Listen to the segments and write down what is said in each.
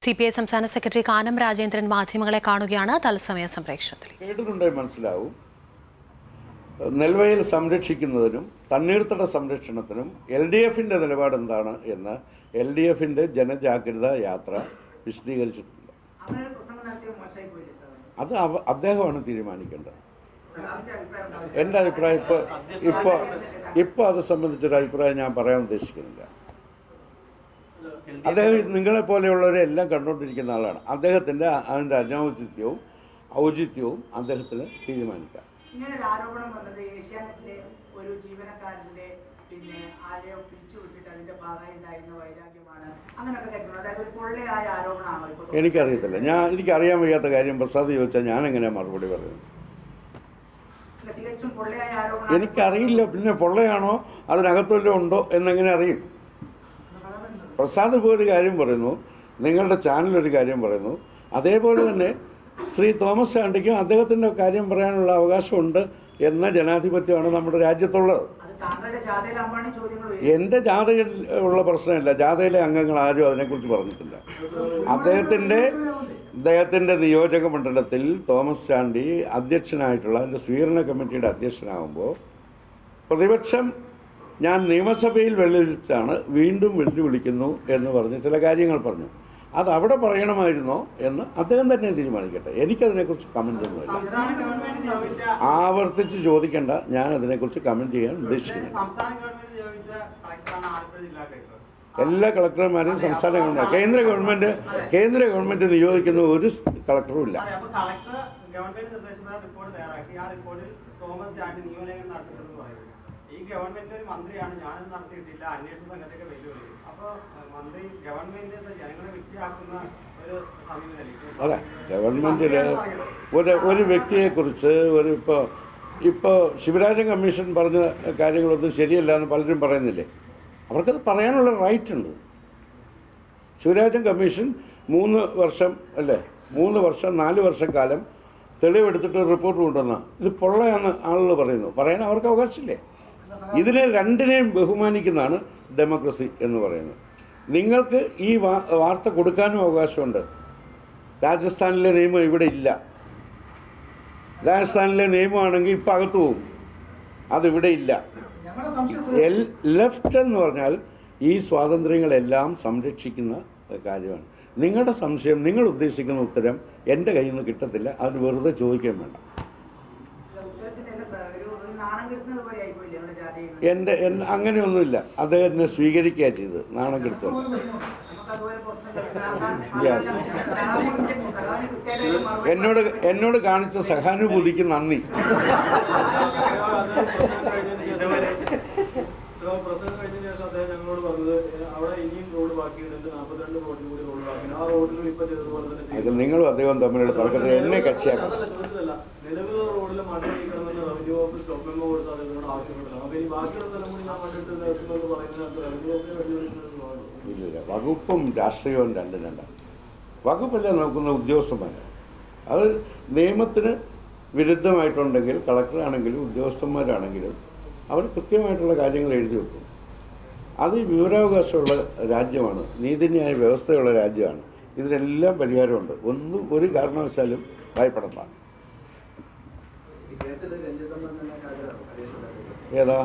C P I സംസ്ഥാന secretary Kanam Rajendran മാധ്യമങ്ങളെ കാണുകയാണ് തത്സമയ സംപ്രേഷണത്തിൽ കേട്ടിട്ടുണ്ടെങ്കിൽ മനസ്സിലാവും നെൽവയൽ സംരക്ഷിക്കുന്നതിനും തണ്ണീർത്തട സംരക്ഷണത്തിനും എൽ ഡി എഫിൻ്റെ നിലപാട് എന്താണ് എന്ന് എൽ ഡി എഫിൻ്റെ ജനജാഗ്രത യാത്ര വിശദീകരിച്ചിട്ടുണ്ട് അങ്ങനെ ഒരു പ്രസംഗം നടത്തിയ മോശമായി പോയില്ലേ സാർ അത് അവ അദ്ദേഹമാണ് തീരുമാനിക്കേണ്ടത് സഖാവിന്റെ അഭിപ്രായം ഉണ്ടാവില്ല. എൻ്റെ അഭിപ്രായം ഇപ്പോൾ ഇപ്പോൾ ഇപ്പോൾ അത് സംബന്ധിച്ചൊരു അഭിപ്രായം ഞാൻ പറയാൻ ഉദ്ദേശിക്കുന്നില്ല അദ്ദേഹം നിങ്ങളെ പോലെയുള്ളവരെ എല്ലാം കണ്ടുകൊണ്ടിരിക്കുന്ന ആളാണ് അദ്ദേഹത്തിൻ്റെ അതിൻ്റെ അനൗചിത്യവും ഔചിത്യവും അദ്ദേഹത്തിന് തീരുമാനിക്കാം ഇങ്ങനെ ഒരു ആരോപണം വന്നത് ഏഷ്യാനെറ്റിലെ ഒരു ജീവനക്കാരന്റെ പിന്നെ ആരെയോ പിരിച്ചുവിട്ടിട്ട് അതിന്റെ ഭാഗമായി ഉണ്ടായിരുന്ന വൈരാഗ്യമാണ് അങ്ങനെയൊക്കെ കേൾക്കുന്നത് അതായത് ഒരു പൊള്ളയായ ആരോപണമാണോ ഇപ്പോൾ എനിക്കറിയത്തില്ല ഞാൻ എനിക്കറിയാൻ വയ്യാത്ത കാര്യം പ്രസാദ് ചോദിച്ചാൽ ഞാൻ എങ്ങനെയാണ് മറുപടി പറയുന്നത് അല്ല, തികച്ചും പൊള്ളയായ ആരോപണം എനിക്കറിയില്ല പിന്നെ പൊള്ളയാണോ അതിനകത്തുവല്ലോ ഉണ്ടോ എന്നെങ്ങനെ അറിയും പ്രസാദ് ഇപ്പോൾ ഒരു കാര്യം പറയുന്നു നിങ്ങളുടെ ചാനൽ ഒരു കാര്യം പറയുന്നു അതേപോലെ തന്നെ ശ്രീ തോമസ് ചാണ്ടിക്കും അദ്ദേഹത്തിൻ്റെ കാര്യം പറയാനുള്ള അവകാശമുണ്ട് എന്ന ജനാധിപത്യമാണ് നമ്മുടെ രാജ്യത്തുള്ളത് അത് താങ്കളുടെ ജാഥയിൽ അമ്പാണി ചോദ്യങ്ങൾ ഉയർത്തി. എൻ്റെ ജാഥയിൽ ഉള്ള പ്രശ്നമില്ല ജാഥയിലെ അംഗങ്ങൾ ആരും അതിനെക്കുറിച്ച് പറഞ്ഞിട്ടില്ല അദ്ദേഹത്തിൻ്റെ അദ്ദേഹത്തിൻ്റെ നിയോജക മണ്ഡലത്തിൽ തോമസ് ചാണ്ടി അധ്യക്ഷനായിട്ടുള്ള അതിൻ്റെ സ്വീകരണ കമ്മിറ്റിയുടെ അധ്യക്ഷനാകുമ്പോൾ പ്രതിപക്ഷം ഞാൻ നിയമസഭയിൽ വെല്ലുവിളിച്ചാണ് വീണ്ടും വെല്ലുവിളിക്കുന്നു എന്ന് പറഞ്ഞ് ചില കാര്യങ്ങൾ പറഞ്ഞു അത് അവിടെ പറയണമായിരുന്നോ എന്ന് അദ്ദേഹം തന്നെ തീരുമാനിക്കട്ടെ എനിക്കതിനെക്കുറിച്ച് കമൻ്റ് ഒന്നുമില്ല സംസ്ഥാന ഗവൺമെന്റ് നിയോഗിച്ച ആവർത്തിച്ച് ചോദിക്കേണ്ട ഞാൻ അതിനെക്കുറിച്ച് കമൻറ്റ് ചെയ്യാൻ ഉദ്ദേശിക്കുന്നില്ല സംസ്ഥാന ഗവൺമെന്റ് നിയോഗിച്ച കളക്ടറാണ് ആലപ്പുഴ ജില്ലാ കളക്ടർ എല്ലാ കളക്ടർമാരും സംസ്ഥാന ഗവൺമെന്റ് കേന്ദ്ര ഗവൺമെന്റ് കേന്ദ്ര ഗവൺമെന്റ് നിയോഗിക്കുന്ന ഒരു കളക്ടറും ഇല്ല അതെ, അപ്പൊ കളക്ടർ ഗവൺമെന്റ് നിർദ്ദേശപ്രകാരം റിപ്പോർട്ട് തയ്യാറാക്കി ആ റിപ്പോർട്ടിൽ തോമസ് ചാണ്ടി നിയമലംഘനം നടത്തിയിട്ടെന്ന് പറയുന്നു ഈ ഗവൺമെന്റ് ഒരു മന്ത്രിയാണ് ഞാനത് നടത്തിയിട്ടില്ല അന്വേഷണ സംഘത്തൊക്കെ വെല്ലുവിളി അപ്പൊ അഹ്, മന്ത്രി ഗവൺമെന്റ് എന്താ ജനങ്ങളെ വ്യക്തിയാക്കുന്ന ഒരു സമീപനല്ലേ അതെ ഗവൺമെന്റിൽ ഒരു ഒരു വ്യക്തിയെക്കുറിച്ച് ഒരു ഇപ്പോൾ ഇപ്പോൾ ശിവരാജൻ കമ്മീഷൻ പറഞ്ഞ കാര്യങ്ങളൊന്നും ശരിയല്ല എന്ന് പലരും പറയുന്നില്ലേ അവർക്കത് പറയാനുള്ള റൈറ്റ് ഉണ്ട് ശിവരാജൻ കമ്മീഷൻ മൂന്ന് വർഷം അല്ലേ മൂന്ന് വർഷം നാല് വർഷക്കാലം തെളിവെടുത്തിട്ട് റിപ്പോർട്ട് കൊണ്ടുവന്ന ഇത് പൊള്ളയാന്ന് ആളുകൾ പറയുന്നു പറയാൻ അവർക്ക് അവകാശമില്ലേ ഇതിനെ രണ്ടിനെയും ബഹുമാനിക്കുന്നതാണ് ഡെമോക്രസി എന്ന് പറയുന്നത് നിങ്ങൾക്ക് ഈ വാ വാർത്ത കൊടുക്കാനും അവകാശമുണ്ട് രാജസ്ഥാനിലെ നിയമം ഇവിടെ ഇല്ല രാജസ്ഥാനിലെ നിയമമാണെങ്കിൽ ഇപ്പം അകത്ത് പോകും അതിവിടെ ഇല്ല എൽ ലെഫ്റ്റ് എന്ന് പറഞ്ഞാൽ ഈ സ്വാതന്ത്ര്യങ്ങളെല്ലാം സംരക്ഷിക്കുന്ന കാര്യമാണ് നിങ്ങളുടെ സംശയം നിങ്ങൾ ഉദ്ദേശിക്കുന്ന ഉത്തരം എൻ്റെ കയ്യിൽ നിന്ന് കിട്ടത്തില്ല അതിന് വെറുതെ ചോദിക്കാൻ വേണ്ട അല്ല, ഉത്തരത്തിന്റെ അല്ല സാർ ഒരു ഒരു നാണം കെടുത്തുന്നത് പോലെ ആയിപ്പോയില്ലേ നമ്മുടെ ജാഥയിൽ എൻ്റെ എൻ- അങ്ങനെയൊന്നുമില്ല അദ്ദേഹത്തിനെ സ്വീകരിക്കുക ചെയ്ത് നാണം കെടുത്തുകൊണ്ട് നമുക്കതുപോലെ പുറത്തുനിന്ന് Yes. സഖാവിന്റെ സഖാവിന് കൃത്യമായിട്ട് മറുപടി എന്നോട് എന്നോട് കാണിച്ച സഹാനുഭൂതിക്ക് നന്ദി പ്രസംഗം കഴിഞ്ഞ ശേഷം അദ്ദേഹം ഞങ്ങളോട് പറഞ്ഞത് ഏഹ്, അവിടെ ഇനിയും റോഡ് ബാക്കിയുണ്ട് നാൽപ്പത്തിരണ്ട് റോഡിൽ കൂടി റോഡ് ബാക്കിയുണ്ട് ആ റോഡിലും ഇപ്പൊ ചെയ്തതുപോലെ തന്നെ അത് ചെയ്യും. നിങ്ങളും അദ്ദേഹം തമ്മിലുള്ള തർക്കത്തിൽ എന്നെ കക്ഷിയാക്കണം അതല്ല ചോദിച്ചതല്ല നിലവിലുള്ള റോഡിൽ മണ്ണ് നീക്കണമെന്ന് റവന്യൂ വകുപ്പ് സ്റ്റോപ്പ് മെമ്മോ കൊടുത്ത് അദ്ദേഹത്തിനോട് ആവശ്യപ്പെട്ടില്ല അപ്പൊ ഇനി ബാക്കിയുള്ള സ്ഥലം കൂടി ഞാൻ മണ്ണെടുത്ത് നിരത്തുമെന്ന് പറയുന്നത് റവന്യൂ വകുപ്പിനെ വെല്ലുവിളിക്കുന്നതാണ് ഇല്ലില്ല വകുപ്പും രാഷ്ട്രീയവും രണ്ടും രണ്ടാണ് വകുപ്പല്ല നോക്കുന്ന ഉദ്യോഗസ്ഥന്മാരാണ് അത് നിയമത്തിന് വിരുദ്ധമായിട്ടുണ്ടെങ്കിൽ കളക്ടറാണെങ്കിലും ഉദ്യോഗസ്ഥന്മാരാണെങ്കിലും അവർ കൃത്യമായിട്ടുള്ള കാര്യങ്ങൾ എഴുതി വെക്കും അത് ഈ വിവരാവകാശമുള്ള രാജ്യമാണ് നീതിന്യായ വ്യവസ്ഥയുള്ള രാജ്യമാണ് ഇതിനെല്ലാം പരിഹാരമുണ്ട് ഒന്നും ഒരു കാരണവശാലും ഭയപ്പെടണ്ട ഏതാ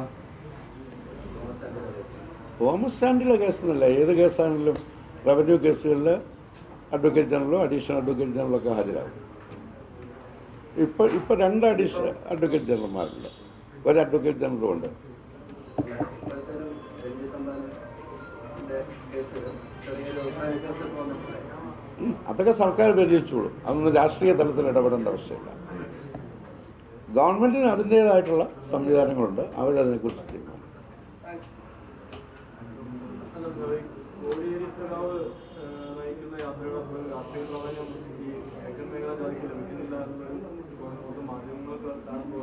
തോമസ് സ്റ്റാൻഡിലെ കേസെന്നല്ല ഏത് കേസാണെങ്കിലും റവന്യൂ കേസുകളിൽ അഡ്വക്കേറ്റ് ജനറലോ അഡീഷണൽ അഡ്വക്കേറ്റ് ജനറലോ ഒക്കെ ഹാജരാകും ഇപ്പോൾ ഇപ്പോൾ രണ്ട് അഡീഷണൽ അഡ്വക്കേറ്റ് ജനറൽമാരുണ്ട് ഒരു അഡ്വക്കേറ്റ് ജനറലും ഉണ്ട് ഉം, അതൊക്കെ സർക്കാർ പരിഹരിച്ചോളും അതൊന്നും രാഷ്ട്രീയ തലത്തിൽ ഇടപെടേണ്ട ആവശ്യമില്ല ഗവൺമെൻറ്റിന് അതിൻ്റേതായിട്ടുള്ള സംവിധാനങ്ങളുണ്ട് അവരതിനെക്കുറിച്ച് തീരുമാനിക്കും കോടിയേരി സഖാവ് ഏഹ്, നയിക്കുന്ന യാത്രയോടൊപ്പം രാഷ്ട്രീയ പ്രാധാന്യം ഈ കിഴക്കൻ മേഖലാ ജാതിക്ക് ലഭിക്കുന്നില്ല എന്നുള്ളത് മാധ്യമങ്ങൾക്ക് കാണുമ്പോൾ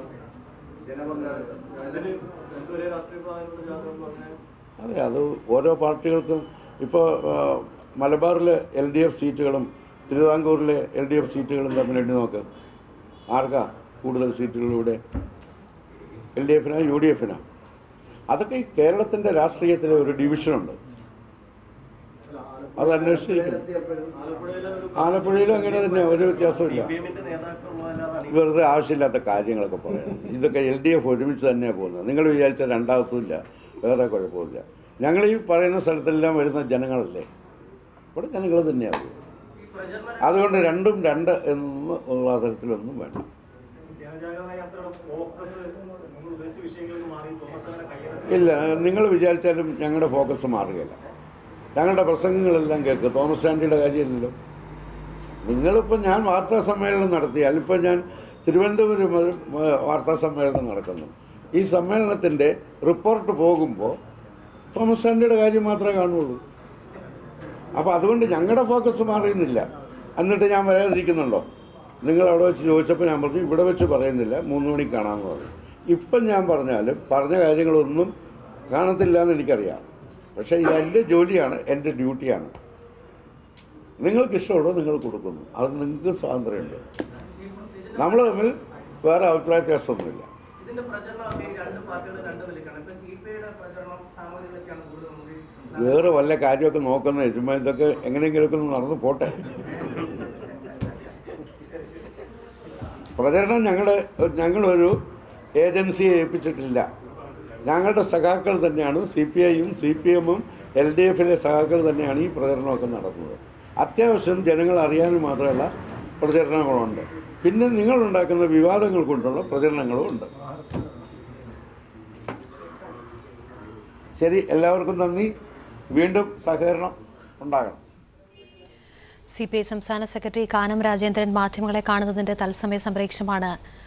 അതിന് എന്തൊരു രാഷ്ട്രീയ പ്രാധാന്യമുള്ള ജാഥ എന്ന് പറഞ്ഞാൽ അതെ അത് ഓരോ പാർട്ടികൾക്കും ഇപ്പോൾ മലബാറിലെ എൽ ഡി എഫ് സീറ്റുകളും തിരുവിതാംകൂറിലെ എൽ ഡി എഫ് സീറ്റുകളും തമ്മിൽ എണ്ണി നോക്ക് ആർക്കാ കൂടുതൽ സീറ്റുകളിലൂടെ എൽ ഡി എഫിനാ യു ഡി എഫിനാ അതൊക്കെ ഈ കേരളത്തിൻ്റെ രാഷ്ട്രീയത്തിലെ ഒരു ഡിവിഷനുണ്ട് അല്ല, ആലപ്പുഴ അത് അന്വേഷിച്ചിരിക്കണം ആലപ്പുഴയിലെ ഒരു ആലപ്പുഴയിലും അങ്ങനെ തന്നെ ഒരു വ്യത്യാസമില്ല പിഎമ്മിന്റെ നേതാക്കളുള്ളതല്ലാതെ വെറുതെ ആവശ്യമില്ലാത്ത കാര്യങ്ങളൊക്കെ പറയാം ഇതൊക്കെ എൽ ഡി എഫ് ഒരുമിച്ച് തന്നെയാണ് പോകുന്നത് നിങ്ങൾ വിചാരിച്ച രണ്ടാമത്തുമില്ല വേറെ കുഴപ്പമില്ല ഞങ്ങൾ ഈ പറയുന്ന സ്ഥലത്തെല്ലാം വരുന്ന ജനങ്ങളല്ലേ ഇവിടെ ജനങ്ങൾ തന്നെയാണ് അതുകൊണ്ട് രണ്ടും രണ്ട് എന്ന് ഉള്ള തരത്തിലൊന്നും വേണ്ട ജനജാഗ്രത യാത്രയുടെ ഫോക്കസ് നിങ്ങൾ ഉദ്ദേശിച്ച വിഷയങ്ങളിൽ നിന്ന് മാറി തോമസ് അങ്ങനെ കയ്യിൽ ഇല്ല നിങ്ങൾ വിചാരിച്ചാലും ഞങ്ങളുടെ ഫോക്കസ് മാറുകയില്ല ഞങ്ങളുടെ പ്രസംഗങ്ങളെല്ലാം കേൾക്കുക തോമസ് ചാണ്ടിയുടെ കാര്യമില്ലല്ലോ നിങ്ങളിപ്പോൾ ഞാൻ വാർത്താ സമ്മേളനം നടത്തിയാൽ ഇപ്പോൾ ഞാൻ തിരുവനന്തപുരം മുതൽ ഏഹ്, വാർത്താ സമ്മേളനം നടക്കുന്നു ഈ സമ്മേളനത്തിൻ്റെ റിപ്പോർട്ട് പോകുമ്പോൾ തോമസ് ചാണ്ടിയുടെ കാര്യം മാത്രമേ കാണുള്ളൂ അപ്പോൾ അതുകൊണ്ട് ഞങ്ങളുടെ ഫോക്കസ് മാറിയുന്നില്ല എന്നിട്ട് ഞാൻ വരാതിരിക്കുന്നുണ്ടോ നിങ്ങൾ അവിടെ വെച്ച് ചോദിച്ചപ്പോൾ ഞാൻ പറഞ്ഞു ഇവിടെ വെച്ച് പറയുന്നില്ല മൂന്ന് മണിക്ക് കാണാമെന്ന് പറഞ്ഞു ഇപ്പം ഞാൻ പറഞ്ഞാലും പറഞ്ഞ കാര്യങ്ങളൊന്നും കാണത്തില്ല എന്ന് എനിക്കറിയാം പക്ഷേ ഇത് എൻ്റെ ജോലിയാണ് എൻ്റെ ഡ്യൂട്ടിയാണ് നിങ്ങൾക്ക് ഇഷ്ടമുള്ളത് നിങ്ങൾ കൊടുക്കുന്നു അത് നിങ്ങൾക്ക് സ്വാതന്ത്ര്യമുണ്ട് നമ്മൾ തമ്മിൽ വേറെ അഭിപ്രായ വ്യത്യാസമൊന്നുമില്ല ഇതിന്റെ പ്രചരണം ഈ രണ്ട് പാർട്ടികൾ രണ്ട് നിലയ്ക്കാണ് ഇപ്പൊ സി പി ഐയുടെ പ്രചരണം സാമൂഹികതയ്ക്കാണ് കൂടുതൽ മുന്നിൽ വേറെ വല്ല കാര്യമൊക്കെ നോക്കുന്നത് ചുമ്മാ ഇതൊക്കെ എങ്ങനെയെങ്കിലുമൊക്കെ ഒന്ന് നടന്നു പോട്ടെ പ്രചരണം ഞങ്ങളുടെ ഞങ്ങളൊരു ഏജൻസിയെ ഏൽപ്പിച്ചിട്ടില്ല ഞങ്ങളുടെ സഖാക്കൾ തന്നെയാണ് സി പി ഐയും സി പി എമ്മും എൽ ഡി എഫിലെ സഖാക്കൾ തന്നെയാണ് ഈ പ്രചരണമൊക്കെ നടത്തുന്നത് അത്യാവശ്യം ജനങ്ങൾ അറിയാനും മാത്രമല്ല പ്രചരണങ്ങളുണ്ട് പിന്നെ നിങ്ങളുണ്ടാക്കുന്ന വിവാദങ്ങൾ കൊണ്ടുള്ള പ്രചരണങ്ങളും ഉണ്ട് ശരി എല്ലാവർക്കും നന്ദി വീണ്ടും സഹകരണം ഉണ്ടാകണം സി പി ഐ സംസ്ഥാന സെക്രട്ടറി കാനം രാജേന്ദ്രൻ മാധ്യമങ്ങളെ കാണുന്നതിന്റെ തത്സമയ സംപ്രേക്ഷണമാണ്